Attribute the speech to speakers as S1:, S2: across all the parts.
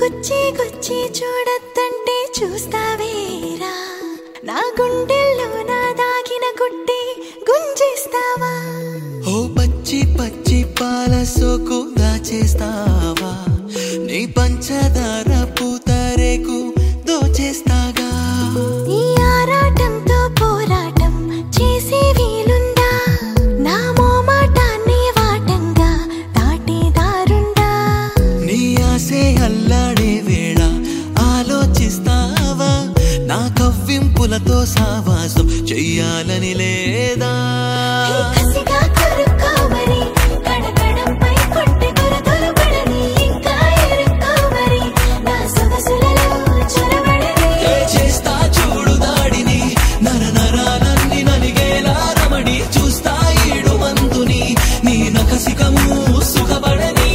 S1: గుచ్చి గుచ్చి చూడద్దంటే చూస్తావేరా నా గుండెల్లో నా దాగిన గుడ్డి గుంజేస్తావా
S2: ఓ పచ్చి పచ్చి పాల సోకు దాచేస్తావా నీ పంచదార పూతరేకు దోచేస్తాగా
S1: ఈ ఆరాటంతో పోరాటం చేసే వీలుందా నా మోమాటాన్ని వాటంగా దాటేదారుందా
S2: నీ ఆసే అల్లాడే వేళ ఆలోచిస్తావా నా కవ్వింపులతో సావాసం చెయ్యాలని లేదా
S1: ఈ కసిగా కొరుక్కోమరి, కడకడంపై కొట్టె కొరతలు పడని, ఇంకా ఇరుక్కోమరి, నా సొగసులలో చొరబడని.
S2: ఏ చేస్తా చూడు దాడిని నర నరాలన్నీ నలిగేలా రమణి చూస్తా ఈడు మందుని నీ నకసికము సుఖపడని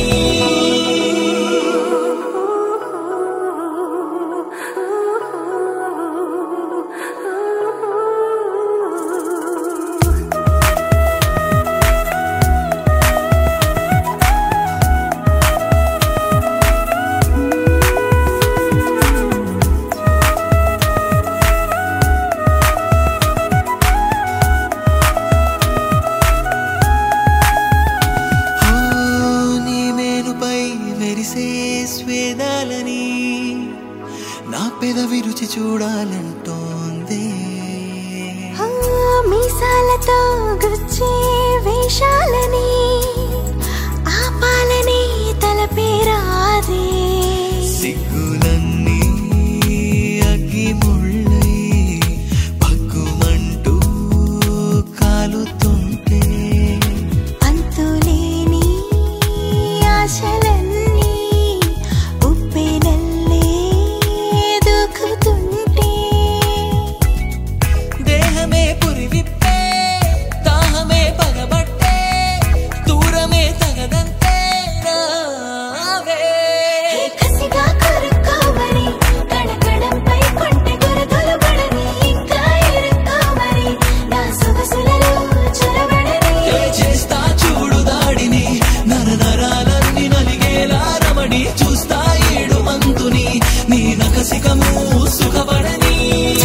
S2: ఓ, నీ మేనుపై మెరిసే స్వేదాలని నా పెదవి రుచి చూడాలంటోంది
S1: ఆ, మీసాలతో గుచ్చే వేషాలని ఆపాలని తలపేరాదే
S2: సిగ్గులన్నీ అగ్గి ముళ్ళై పగ్గుమంటూ కాలుతుంటే
S1: అంతులేని ఆశలన్నీ ఉప్పెనల్లే దూకుతుంటే
S2: దేహమే పురివిప్పే దాహమే పగబట్టే దూరమే తగదంతే రావే
S1: హే కసిగా కొరుక్కోమరి, కడకడంపై కొట్టె కొరతలు పడని, ఇంకా ఇరుక్కోమరి, నా సొగసులలో చొరబడని.
S2: ఏ చేస్తా చూడు దాడిని నర నరాలన్నీ నలిగేలా రమణి చూస్తా ఏడు మందుని నీ నకసికము సుఖపడని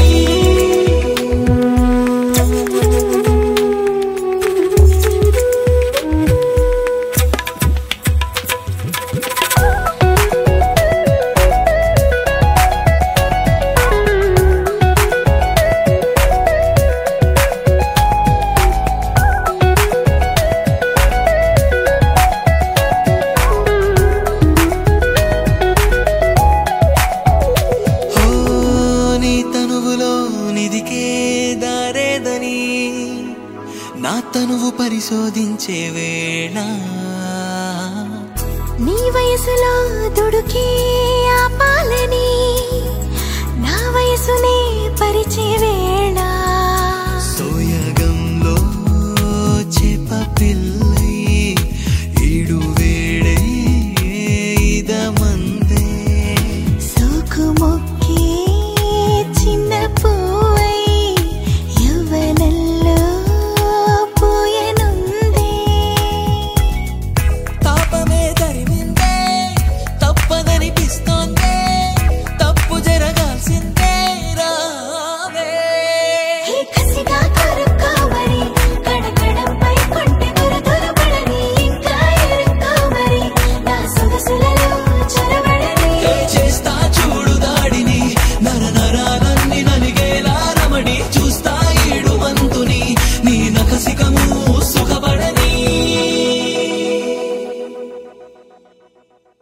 S2: ఓ నీ తనువులో నిదికే దారేదని నా తనువు పరిశోధించే వేళ
S1: నీ వయసులో దుడుకే